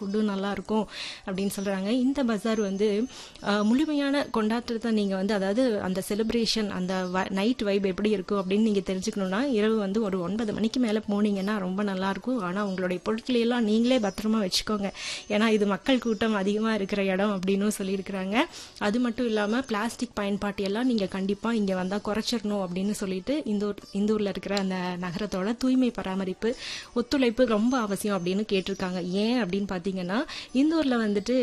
ஃபுட்டும் நல்லாயிருக்கும் அப்படின்னு சொல்கிறாங்க இந்த பஜார் வந்து அஹ், முழுமையான கொண்டாட்டத்தை நீங்கள் வந்து அதாவது அந்த செலிப்ரேஷன் அந்த நைட் வைப் எப்படி இருக்கும் அப்படின்னு நீங்கள் தெரிஞ்சுக்கணுன்னா இரவு வந்து ஒரு ஒன்பது மணிக்கு மேலே போனீங்கன்னா ரொம்ப நல்லாயிருக்கும் ஆனால் உங்களுடைய பொருட்களையெல்லாம் நீங்களே பத்திரமா வச்சுக்கோங்க ஏன்னா இது மக்கள் கூட்டம் அதிகமாக இருக்கிற இடம் அப்படின்னு சொல்லியிருக்கிறாங்க அது மட்டும் இல்லாமல் பிளாஸ்டிக் பயன்பாட்டு எல்லாம் நீங்கள் கண்டிப்பாக இங்கே வந்தால் குறைச்சிடணும் அப்படின்னு சொல்லிட்டு இந்த ஊர் இந்த ஊரில் இருக்கிற அந்த நகரத்தோட தூய்மை பராமரிப்பு ஒத்துழைப்பு ரொம்ப அவசியம் அப்படின்னு கேட்டிருக்காங்க ஏன் அப்படின்னு பார்த்தீங்கன்னா இந்த ஊரில் வந்துட்டு